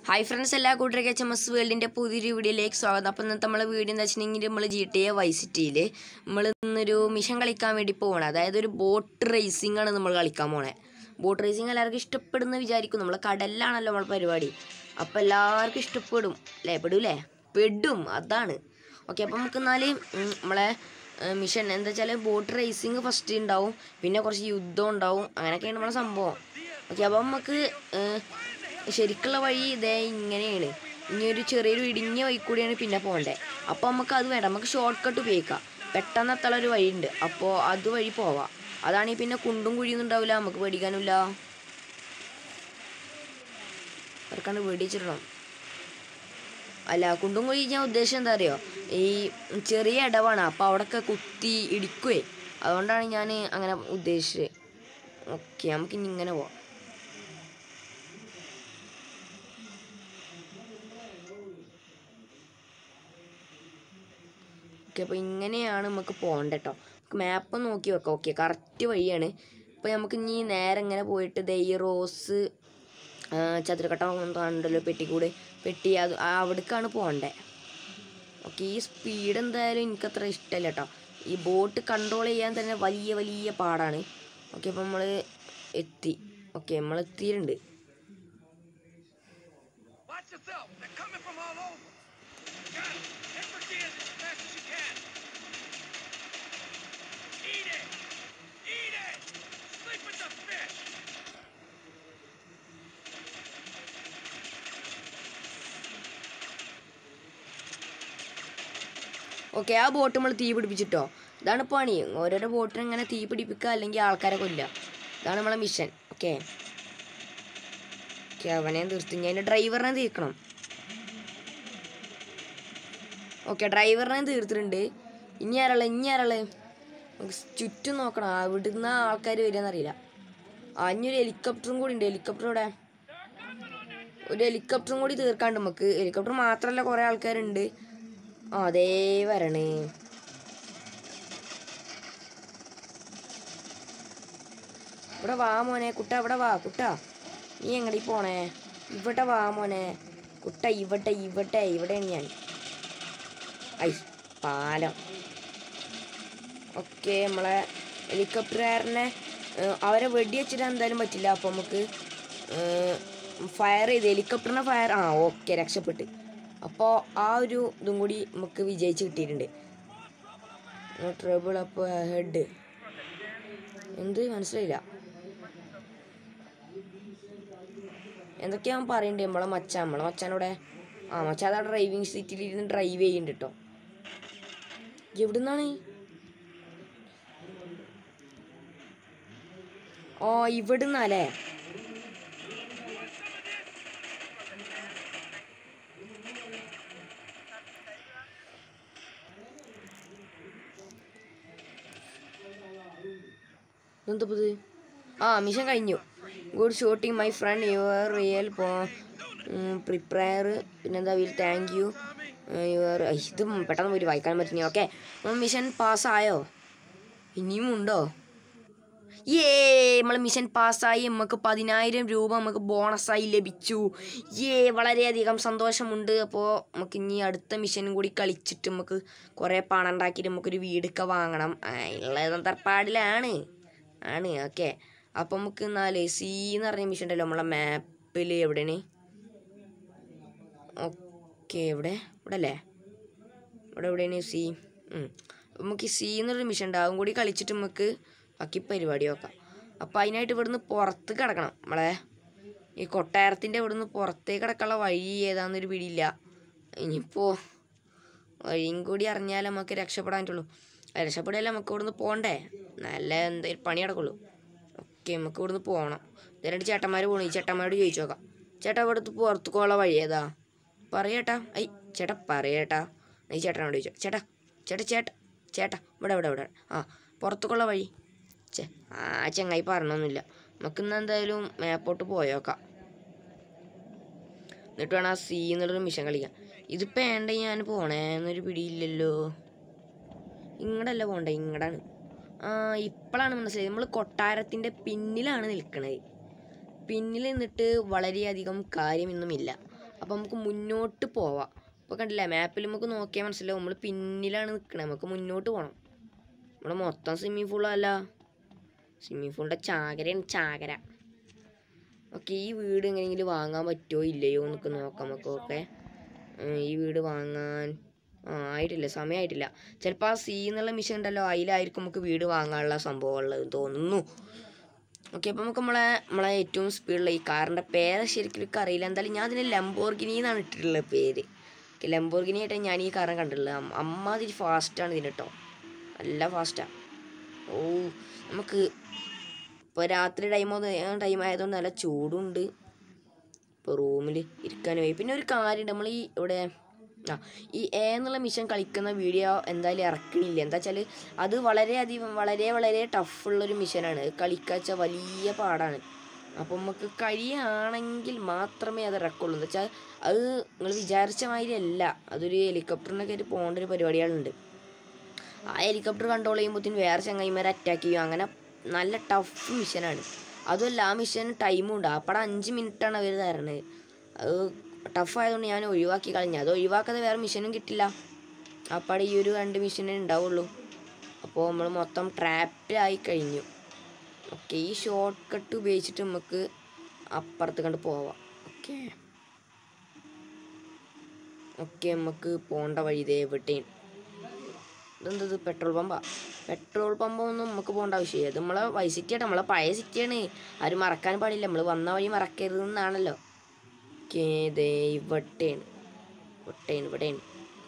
Hi friends എല്ലാ കൂട്ടർക്ക് H M S വേൾഡിൻ്റെ പുതിയൊരു വീഡിയോയിലേക്ക് സ്വാഗതം അപ്പം ഇന്നത്തെ നമ്മളെ വീഡിയോ എന്താ വെച്ചിട്ടുണ്ടെങ്കിൽ നമ്മൾ ജി ടി എ വൈ സിറ്റിയിൽ നമ്മൾ ഇന്നൊരു മിഷൻ കളിക്കാൻ വേണ്ടി പോകണം അതായത് ഒരു ബോട്ട് റേസിംഗ് ആണ് നമ്മൾ കളിക്കാൻ പോണേ ബോട്ട് റേസിംഗ് എല്ലാവർക്കും ഇഷ്ടപ്പെടുന്ന വിചാരിക്കും നമ്മൾ കടലിലാണല്ലോ നമ്മളെ പരിപാടി അപ്പോൾ എല്ലാവർക്കും ഇഷ്ടപ്പെടും അല്ലേ പെടൂലേ പെടും അതാണ് ഓക്കെ അപ്പം നമുക്ക് എന്നാൽ നമ്മളെ മിഷൻ എന്താ വെച്ചാൽ ബോട്ട് റേസിംഗ് ഫസ്റ്റ് ഉണ്ടാവും പിന്നെ കുറച്ച് യുദ്ധം ഉണ്ടാവും അങ്ങനെയൊക്കെയാണ് നമ്മളെ സംഭവം ഓക്കെ അപ്പം നമുക്ക് ഏഹ്, ശരിക്കുള്ള വഴി ഇതേ ഇങ്ങനെയാണ് ഇനി ഒരു ചെറിയൊരു ഇടുങ്ങിയ വഴി കൂടിയാണ് പിന്നെ പോകേണ്ടത് അപ്പോൾ നമുക്ക് അത് വേണ്ട നമുക്ക് ഷോർട്ട് കട്ട് ഉപയോഗിക്കാം പെട്ടെന്ന് എത്തുള്ള ഒരു വഴിയുണ്ട് അപ്പോൾ അത് വഴി പോവാം അതാണെങ്കിൽ പിന്നെ കുണ്ടും കുഴിയൊന്നും ഉണ്ടാവില്ല നമുക്ക് പേടിക്കാനില്ല അവർക്കാണ്ട് പേടിച്ചിടണം അല്ല കുണ്ടും കുഴി ഞാൻ ഉദ്ദേശം എന്താ അറിയോ ഈ ചെറിയ ഇടവാണ് അപ്പോൾ അവിടെയൊക്കെ കുത്തി ഇടിക്കുവേ അതുകൊണ്ടാണ് ഞാൻ അങ്ങനെ ഉദ്ദേശിച്ചത് ഓക്കെ നമുക്ക് ഇനി ഇങ്ങനെ പോവാം ഓക്കെ അപ്പോൾ ഇങ്ങനെയാണ് നമുക്ക് പോകേണ്ടത് കേട്ടോ നമുക്ക് മാപ്പ് നോക്കി വെക്കാം ഓക്കെ കറക്റ്റ് വഴിയാണ് ഇപ്പോൾ നമുക്ക് ഇനി നേരെ ഇങ്ങനെ പോയിട്ട് ദേ ഈ റോസ് ചതുരക്കട്ട കണ്ടല്ലോ പെട്ടിക്കൂട് പെട്ടി അത് ആ അവിടേക്കാണ് പോകേണ്ടത് ഓക്കെ ഈ സ്പീഡ് എന്തായാലും എനിക്കത്ര ഇഷ്ടമല്ല കേട്ടോ ഈ ബോട്ട് കൺട്രോൾ ചെയ്യാൻ തന്നെ വലിയ വലിയ പാടാണ് ഓക്കെ അപ്പോൾ നമ്മൾ എത്തി ഓക്കെ നമ്മൾ എത്തിയിട്ടുണ്ട് Watch yourself. They're coming from all over. Got it. Hit for gears as fast as you can. Eat it. Eat it. Sleep with the fish. Okay ആ ബോട്ട് നമ്മൾ തീ പിടിപ്പിച്ചിട്ടോ ഇതാണ് പണി ഓരോരോ ബോട്ടിനെ ഇങ്ങനെ തീ പിടിപ്പിക്കുക അല്ലെങ്കിൽ ആൾക്കാരെ കൊല്ലുക ഇതാണ് നമ്മളെ മിഷൻ ഓക്കെ ഓക്കെ അവനെ തീർത്തു ഞാൻ എൻ്റെ ഡ്രൈവറിനെ തീർക്കണം ഓക്കെ ഡ്രൈവറിനെ തീർത്തിട്ടുണ്ട് ഇനി ആരാളെ ഇനി ആരാളെ നമുക്ക് ചുറ്റും നോക്കണം അവിടുന്ന് ആൾക്കാർ വരികയെന്നറിയില്ല ആ ഇനി ഒരു ഹെലികോപ്റ്ററും കൂടി ഉണ്ട് ഹെലികോപ്റ്റർ ഇവിടെ ഒരു ഹെലികോപ്റ്ററും കൂടി തീർക്കാണ്ട് നമുക്ക് ഹെലികോപ്റ്റർ മാത്രമല്ല കുറേ ആൾക്കാരുണ്ട് ആ അതേ വരണേ ഇവിടെ വാ മോനെ കുട്ട ഇവിടെ വാ കുട്ട നീ എങ്ങടി പോണേ ഇവിടെ വാ മോനെ കുട്ട ഇവിടെ ഇവിടെ ഇവിടെയാണ് ഞാൻ ഐ പാലം ഓക്കെ നമ്മളെ ഹെലികോപ്റ്ററുകാരനെ ഏഹ്, അവരെ വെടി വെച്ചിട്ട് എന്തായാലും പറ്റില്ല അപ്പോൾ നമുക്ക് ഫയർ ചെയ്ത് ഹെലികോപ്റ്ററിനെ ഫയർ ആ ഓക്കെ രക്ഷപ്പെട്ട് അപ്പോൾ ആ ഒരു ഇതും കൂടി നമുക്ക് വിജയിച്ച് കിട്ടിയിട്ടുണ്ട് ട്രബിൾ അപ്പോൾ ഹെഡ് എന്ത് മനസ്സിലായില്ല എന്തൊക്കെയാ അവൻ പറയണ്ടേ നമ്മളെ മച്ചാൻ നമ്മളെ മച്ചാനോടെ ആ മച്ചാൻ അവിടെ ഡ്രൈവിംഗ് സീറ്റിൽ ഇരുന്ന് ഡ്രൈവ് ചെയ്യുന്നുണ്ട് കേട്ടോ എവിടുന്നാണ് ഓ ഇവിടുന്നല്ലേ എന്താ ഇത് ആ മിഷൻ കഴിഞ്ഞു good shooting my friend your real prepare പിന്നെന്താ വിൽ താങ്ക് യു യുവർ ഇത് പെട്ടെന്ന് പോയി വായിക്കാൻ പറ്റുന്നു ഓക്കെ മിഷൻ പാസ്സായോ ഇനിയും ഉണ്ടോ ഏ നമ്മൾ മിഷൻ പാസ്സായി നമുക്ക് പതിനായിരം രൂപ നമുക്ക് ബോണസായി ലഭിച്ചു ഏ വളരെയധികം സന്തോഷമുണ്ട് അപ്പോൾ നമുക്ക് ഇനി അടുത്ത മിഷനും കൂടി കളിച്ചിട്ട് നമുക്ക് കുറേ പണം ഉണ്ടാക്കിയിട്ട് നമുക്കൊരു വീടൊക്കെ വാങ്ങണം ഉള്ള തറപ്പാടിലാണ് ആണ് ഓക്കെ അപ്പം നമുക്ക് നാല് സി എന്ന് പറഞ്ഞ മിഷൻ ഉണ്ടല്ലോ നമ്മളെ മാപ്പിൽ എവിടെയാണ് ഓക്കെ എവിടെ ഇവിടെ അല്ലേ ഇവിടെ എവിടെയാണ് സി അപ്പം നമുക്ക് സി എന്നൊരു മിഷൻ ഉണ്ട് അതും കൂടി കളിച്ചിട്ട് നമുക്ക് ബാക്കി പരിപാടി നോക്കാം അപ്പോൾ അതിനായിട്ട് ഇവിടുന്ന് പുറത്ത് കിടക്കണം നമ്മളെ ഈ കൊട്ടാരത്തിൻ്റെ ഇവിടുന്ന് പുറത്തേക്ക് കിടക്കാനുള്ള വഴി ഏതാണെന്നൊരു പിടിയില്ല ഇനിയിപ്പോൾ വഴിയും കൂടി അറിഞ്ഞാൽ നമുക്ക് രക്ഷപ്പെടാൻ പറ്റുള്ളൂ അത് രക്ഷപ്പെടില്ല നമുക്ക് ഇവിടുന്ന് പോകണ്ടേ നല്ല എന്തെങ്കിലും പണി നടക്കുള്ളൂ ഓക്കെ നമുക്ക് ഇവിടുന്ന് പോകണം ഇത് രണ്ട് ചേട്ടന്മാർ പോകണം ഈ ചേട്ടന്മാരോട് ചോദിച്ചു നോക്കാം ചേട്ടാ ഇവിടുത്തെ പുറത്തേക്കുള്ള വഴി ഏതാ പറയേട്ടാ ഐ ചേട്ടാ പറയേട്ടാ ഈ ചേട്ടനോട് ചോദിച്ചോ ചേട്ടാ ചേട്ടാ ചേട്ടാ ചേട്ടാ ഇവിടെ ഇവിടെ ഇവിടെ ആ പുറത്തേക്കുള്ള വഴി ചേ ആ ചങ്ങായി പറഞ്ഞൊന്നുമില്ല നമുക്കിന്ന് എന്തായാലും മേപ്പോട്ട് പോയോക്കാം എന്നിട്ട് വേണം ആ സി എന്നുള്ളൊരു മിഷൻ കളിക്കാൻ ഇതിപ്പോൾ വേണ്ട ഞാൻ പോണേ എന്നൊരു പിടിയില്ലല്ലോ ഇങ്ങടല്ല പോണ്ടേ ഇങ്ങടാണ് ആ ഇപ്പോഴാണ് മനസ്സിലായത് നമ്മൾ കൊട്ടാരത്തിൻ്റെ പിന്നിലാണ് നിൽക്കണത് പിന്നിൽ നിന്നിട്ട് വളരെയധികം കാര്യമൊന്നുമില്ല അപ്പോൾ നമുക്ക് മുന്നോട്ട് പോവാം ഇപ്പോൾ കണ്ടില്ലേ മാപ്പിൽ നമുക്ക് നോക്കിയാൽ മനസ്സിലാവും നമ്മൾ പിന്നിലാണ് നിൽക്കണത് നമുക്ക് മുന്നോട്ട് പോകണം നമ്മൾ മൊത്തം സ്വിമ്മിങ് പൂളല്ല സ്വിമ്മിങ് പൂളിൻ്റെ ചാകരയാണ് ചാകര ഓക്കെ ഈ വീട് എങ്ങനെയെങ്കിലും വാങ്ങാൻ പറ്റുമോ ഇല്ലയോ എന്നൊക്കെ നോക്കാം നമുക്ക് ഓക്കെ ഈ വീട് വാങ്ങാൻ ആ ആയിട്ടില്ല സമയമായിട്ടില്ല ചിലപ്പോൾ ആ സി എന്നുള്ള മിഷൻ ഉണ്ടല്ലോ അതിലായിരിക്കും നമുക്ക് വീട് വാങ്ങാനുള്ള സംഭവമുള്ളത് തോന്നുന്നു ഓക്കെ അപ്പോൾ നമുക്ക് നമ്മളെ നമ്മളെ ഏറ്റവും സ്പീഡുള്ള ഈ കാറിൻ്റെ പേര് ശരിക്കും എനിക്ക് അറിയില്ല എന്തായാലും ഞാൻ അതിന് ലംബോർഗിനി എന്നാണ് ഇട്ടിട്ടുള്ള പേര് ലംബോർഗിനി ആയിട്ട് ഞാൻ ഈ കാറിനെ കണ്ടിട്ടുള്ളത് അമ്മ അമ്മാതിരി ഫാസ്റ്റാണ് ഇതിന് കേട്ടോ നല്ല ഫാസ്റ്റാണ് ഓ നമുക്ക് ഇപ്പോൾ രാത്രി ടൈം ടൈം ആയതുകൊണ്ട് നല്ല ചൂടുണ്ട് ഇപ്പോൾ റൂമിൽ ഇരിക്കാനും പോയി പിന്നെ ഒരു കാര്യമുണ്ട് നമ്മൾ ഈ ഇവിടെ ആ ഈ എ എന്നുള്ള മിഷൻ കളിക്കുന്ന വീഡിയോ എന്തായാലും ഇറക്കണില്ല എന്താ വെച്ചാൽ അത് വളരെയധികം വളരെ വളരെ ടഫുള്ളൊരു മിഷനാണ് കളിക്കുക വെച്ചാൽ വലിയ പാടാണ് അപ്പം നമുക്ക് കഴിയുകയാണെങ്കിൽ മാത്രമേ അത് ഇറക്കുള്ളൂ എന്ന് വെച്ചാൽ അത് നിങ്ങൾ വിചാരിച്ച മാതിരി അല്ല അതൊരു ഹെലികോപ്റ്ററിനൊക്കെ ആയിട്ട് പോകേണ്ട ഒരു പരിപാടികളുണ്ട് ആ ഹെലികോപ്റ്റർ കൺട്രോൾ ചെയ്യുമ്പോഴത്തേന് വേറെ ചങ്ങായിമാരെ അറ്റാക്ക് ചെയ്യും അങ്ങനെ നല്ല ടഫ് മിഷനാണ് അതുമല്ല ആ മിഷൻ ടൈമും ഉണ്ട് അപ്പടെ അഞ്ച് മിനിറ്റാണ് അവർ തരണത് അത് ടഫ് ആയതുകൊണ്ട് ഞാൻ ഒഴിവാക്കി കളഞ്ഞു അത് ഒഴിവാക്കാതെ വേറെ മിഷനും കിട്ടില്ല അപ്പടെ ഈ ഒരു രണ്ട് മിഷനേ ഉണ്ടാവുള്ളൂ അപ്പോൾ നമ്മൾ മൊത്തം ട്രാപ്പിലായി കഴിഞ്ഞു ഓക്കെ ഈ ഷോർട്ട് കട്ട് ഉപയോഗിച്ചിട്ട് നമുക്ക് അപ്പുറത്ത് കണ്ട് പോവാം ഓക്കെ ഓക്കെ നമുക്ക് പോകേണ്ട വഴി ഇതേ എവിടെയും ഇതെന്തത് പെട്രോൾ പമ്പാ പെട്രോൾ പമ്പൊന്നും നമുക്ക് പോകേണ്ട ആവശ്യമില്ല ഇത് നമ്മളെ വൈ സിറ്റിയാണ് നമ്മളെ പഴയ സിറ്റിയാണ് ആരും മറക്കാൻ പാടില്ല നമ്മൾ വന്ന വഴി മറക്കരുത് എന്നാണല്ലോ ഓക്കേ, ദേ ഇവിടെയാണ് ഇവിടെയാണ് ഇവിടെയാണ്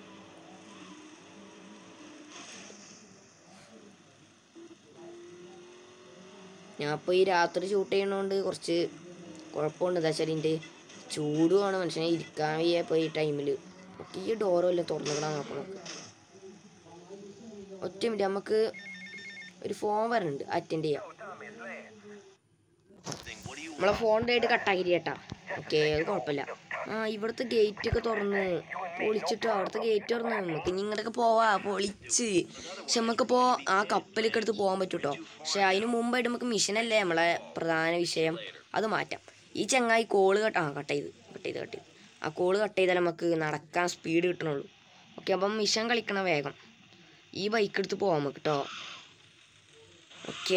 ഞാൻ ഇപ്പോൾ ഈ രാത്രി ഷൂട്ട് ചെയ്യണോണ്ട് കുറച്ച് കുഴപ്പമുണ്ട് എന്താ വെച്ചാൽ ഇതിൻ്റെ ചൂടുമാണ് മനുഷ്യനെ ഇരിക്കാൻ വയ്യ ഇപ്പോൾ ഈ ടൈമിൽ ഈ ഡോറും എല്ലാം തുറന്നിടാൻ നോക്കണം ഒറ്റ മിനിറ്റ് നമുക്ക് ഒരു ഫോൺ വരുന്നുണ്ട് അറ്റൻഡ് ചെയ്യാം നമ്മളെ ഫോണിൻ്റെ ആയിട്ട് കട്ടാക്കി ചേട്ടാ ഓക്കെ അത് കുഴപ്പമില്ല ആ ഇവിടുത്തെ ഗേറ്റ് ഒക്കെ തുറന്നു പൊളിച്ചിട്ടോ അവിടുത്തെ ഗേറ്റ് തുറന്നു നമുക്ക് ഇനി ഇങ്ങോട്ടൊക്കെ പോവാ പൊളിച്ച് പക്ഷെ നമുക്കിപ്പോൾ ആ കപ്പലൊക്കെ എടുത്ത് പോകാൻ പറ്റും കേട്ടോ പക്ഷെ അതിന് മുമ്പായിട്ട് നമുക്ക് മിഷനല്ലേ നമ്മളെ പ്രധാന വിഷയം അത് മാറ്റാം ഈ ചങ്ങായി കോള് കട്ട് ആ കട്ട് ചെയ്ത് കട്ട് ചെയ്ത് കട്ട് ചെയ്ത് ആ കോള് കട്ട് ചെയ്താൽ നമുക്ക് നടക്കാൻ സ്പീഡ് കിട്ടണുള്ളൂ ഓക്കെ അപ്പം മിഷൻ കളിക്കണം വേഗം ഈ ബൈക്ക് എടുത്ത് പോവാം നമുക്ക് കേട്ടോ ഓക്കെ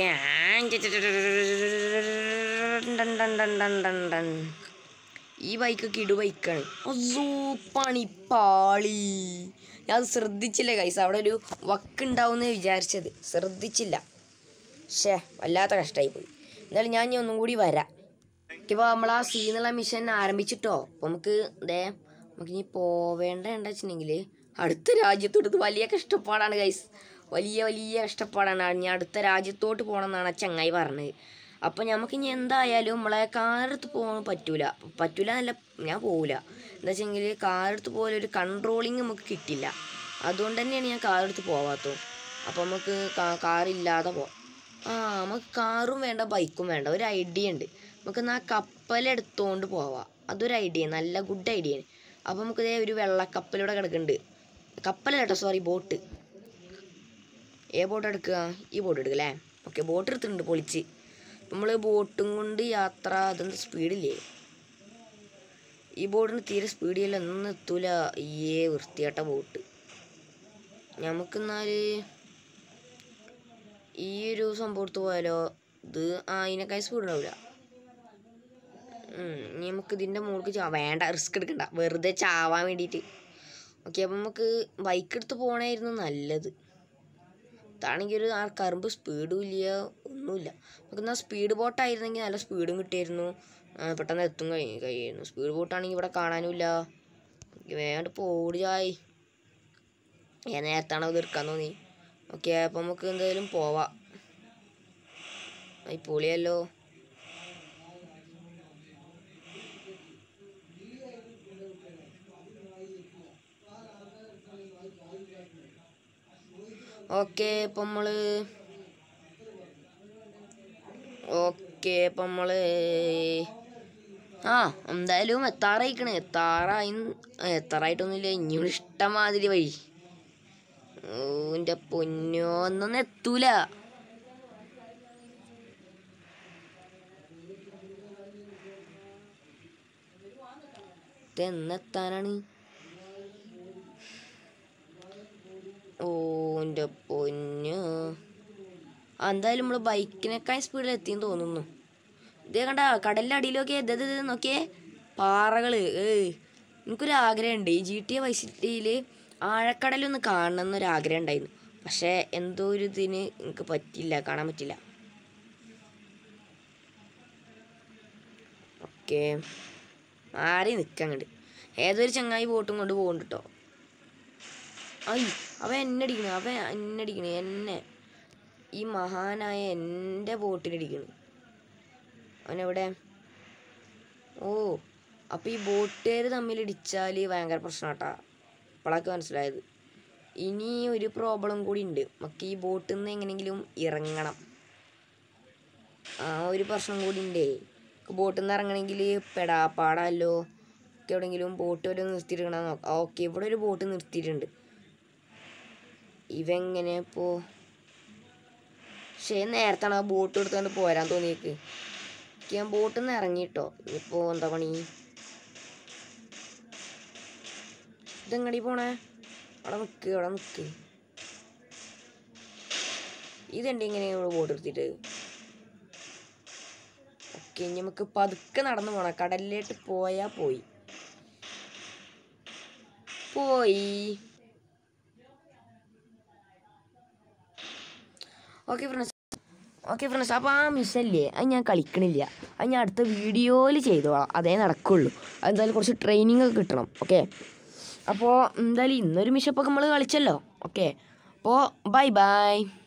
ഈ ബൈക്ക് കിടു ബൈക്കാണ് അസൂ പണിപ്പാളി ഞാൻ അത് ശ്രദ്ധിച്ചില്ല കൈസ് അവിടെ ഒരു വക്ക് ഉണ്ടാവുമെന്ന് വിചാരിച്ചത് ശ്രദ്ധിച്ചില്ല ഷേ വല്ലാത്ത കഷ്ടമായി പോയി എന്നാലും ഞാൻ ഇനി ഒന്നും കൂടി വരാം ഇപ്പോൾ നമ്മൾ ആ സീ എന്നുള്ള മിഷൻ ആരംഭിച്ചിട്ടോ അപ്പോൾ നമുക്ക് ഇതേ നമുക്ക് ഇനി പോവേണ്ട എന്താ വെച്ചിട്ടുണ്ടെങ്കിൽ അടുത്ത രാജ്യത്തോട്ട് വലിയ കഷ്ടപ്പാടാണ് ഗൈസ് വലിയ വലിയ കഷ്ടപ്പാടാണ് ഞാൻ അടുത്ത രാജ്യത്തോട്ട് പോകണം എന്നാണ് ആ ചങ്ങായി പറഞ്ഞത് അപ്പോൾ നമുക്ക് ഇനി എന്തായാലും നമ്മളെ കാറെടുത്ത് പോകാൻ പറ്റൂല പറ്റൂല എന്നല്ല ഞാൻ പോവില്ല എന്താ വെച്ചെങ്കിൽ കാറെടുത്ത് പോലെ ഒരു കൺട്രോളിങ് നമുക്ക് കിട്ടില്ല അതുകൊണ്ട് തന്നെയാണ് ഞാൻ കാറെടുത്ത് പോവാത്തത് അപ്പോൾ നമുക്ക് കാ- കാറില്ലാതെ പോവാം ആ നമുക്ക് കാറും വേണ്ട ബൈക്കും വേണ്ട ഒരു ഐഡിയ ഉണ്ട് നമുക്ക് എന്നാൽ കപ്പലെടുത്തോണ്ട് പോവാം അതൊരു ഐഡിയ നല്ല ഗുഡ് ഐഡിയ ആണ് അപ്പോൾ നമുക്ക് ഇതേ ഒരു വെള്ളക്കപ്പലിവിടെ കിടക്കുന്നുണ്ട് കപ്പലല്ല കേട്ടോ സോറി ബോട്ട് ഏ ബോട്ട് എടുക്കുക ഈ ബോട്ട് എടുക്കുക അല്ലേ ഓക്കെ ബോട്ട് എടുത്തിട്ടുണ്ട് പൊളിച്ച് നമ്മൾ ബോട്ടും കൊണ്ട് യാത്ര അതെന്താ സ്പീഡില്ലേ ഈ ബോട്ടിന് തീരെ സ്പീഡില്ല ഒന്നും എത്തൂല ഏ വൃത്തിയാട്ട ബോട്ട് നമുക്കെന്നാല് ഈ ഒരു സംഭവത്ത് പോയാലോ ഇത് ആ ഇതിനേക്കാൾ സ്പീഡ് ഉണ്ടാവില്ല ഉം, ഇനി നമുക്ക് ഇതിൻ്റെ മുകളിൽ ചാ വേണ്ട റിസ്ക് എടുക്കണ്ട വെറുതെ ചാവാൻ വേണ്ടിയിട്ട് ഓക്കെ അപ്പം നമുക്ക് ബൈക്ക് എടുത്ത് പോകണമായിരുന്നു നല്ലത് ഇതാണെങ്കിൽ ഒരു ആ കറുമ്പ് സ്പീഡും ഇല്ല ഒന്നുമില്ല നമുക്ക് എന്നാൽ സ്പീഡ് ബോട്ടായിരുന്നെങ്കിൽ നല്ല സ്പീഡും കിട്ടിയായിരുന്നു ആ, പെട്ടെന്ന് എത്തും കഴി കഴിയുന്നു സ്പീഡ് ബോട്ടാണെങ്കിൽ ഇവിടെ കാണാനുമില്ല വേണ്ട പോടിയായി ഞാൻ നേരത്താണോ ഇത് എടുക്കാൻ തോന്നി ഓക്കെ അപ്പം നമുക്ക് എന്തായാലും പോവാം ഈ പൊളിയല്ലോ ഓക്കെ ഇപ്പം നമ്മൾ ഓക്കെ ഇപ്പം നമ്മൾ ആ എന്തായാലും എത്താറായിക്കണ് എത്താറായി എത്താറായിട്ടൊന്നുമില്ല ഇനിയും ഇഷ്ടമാതിരി വഴി ഓ എൻ്റെ പൊന്നോ ഒന്നൊന്നും എത്തൂല ഇതെന്നെത്താനാണ് ഓ എൻ്റെ പൊന്നു ആ, എന്തായാലും നമ്മൾ ബൈക്കിനേക്കാൾ സ്പീഡിൽ എത്തിയെന്ന് തോന്നുന്നു ഇതേ കണ്ട കടലിൻ്റെ അടിയിലൊക്കെ ഇത് ഇത് ഇത് നോക്കിയേ പാറകൾ ഏയ് എനിക്കൊരു ആഗ്രഹമുണ്ട് ഈ ജി ടി എ വൈസിറ്റിയിൽ ആഴക്കടലൊന്ന് കാണണം എന്നൊരു ആഗ്രഹം ഉണ്ടായിരുന്നു പക്ഷേ എന്തോ ഒരു ഇതിന് എനിക്ക് പറ്റില്ല കാണാൻ പറ്റില്ല ഓക്കെ മാറി നിൽക്കങ്ങണ്ട് ഏതൊരു ചങ്ങായി ബോട്ടും കൊണ്ട് പോകുന്നുണ്ട് കേട്ടോ ഐ അവൻ എന്നെ അടിക്കണ അവൻ എന്നെ അടിക്കണ എന്നെ ഈ മഹാനായ എൻ്റെ ബോട്ടിലടിക്കണ് അവനെവിടെ ഓ അപ്പോൾ ഈ ബോട്ടുകാർ തമ്മിൽ ഇടിച്ചാൽ ഭയങ്കര പ്രശ്നമാട്ടാ അപ്പോഴൊക്കെ മനസ്സിലായത് ഇനി ഒരു പ്രോബ്ലം കൂടി ഉണ്ട് നമുക്ക് ഈ ബോട്ടിൽ നിന്ന് എങ്ങനെയെങ്കിലും ഇറങ്ങണം ആ ഒരു പ്രശ്നം കൂടി ഉണ്ടേ ബോട്ടിൽ നിന്ന് ഇറങ്ങണമെങ്കിൽ പെടാപ്പാടല്ലോ ഒക്കെ എവിടെയെങ്കിലും ബോട്ട് വരെ നിർത്തിയിട്ടിരിക്കണ നോക്കാം ഓക്കെ ഇവിടെ ഒരു ബോട്ട് നിർത്തിയിട്ടുണ്ട് ഇവെങ്ങനെ ഇപ്പോൾ പക്ഷേ നേരത്താണ് ആ ബോട്ട് എടുത്തുകൊണ്ട് പോരാൻ തോന്നിയേക്ക് എനിക്ക് ഞാൻ ബോട്ടിൽ നിന്ന് ഇറങ്ങിട്ടോ ഇനിയിപ്പോൾ എന്താ പണി ഇതെങ്ങടി പോണേ അവിടെ നിൽക്ക് അവിടെ നിൽക്ക് ഇതെൻ്റെ ഇങ്ങനെ ഇവിടെ ബോട്ട് എടുത്തിട്ട് ഓക്കെ ഇനി നമുക്ക് പതുക്കെ നടന്നു പോണം കടലിലോട്ട് പോയാ പോയി പോയി ഓക്കെ ഫ്രണ്ട്സ് ഓക്കെ ഫ്രണ്ട്സ് അപ്പോൾ ആ മിസ്സല്ലേ അത് ഞാൻ കളിക്കണില്ല അത് ഞാൻ അടുത്ത വീഡിയോയിൽ ചെയ്തോളാം അതേ നടക്കുള്ളൂ അതെന്തായാലും കുറച്ച് ട്രെയിനിങ് ഒക്കെ കിട്ടണം ഓക്കെ അപ്പോൾ എന്തായാലും ഇന്നൊരു മിഷപ്പൊക്കെ നമ്മൾ കളിച്ചല്ലോ ഓക്കെ അപ്പോൾ ബൈ ബൈ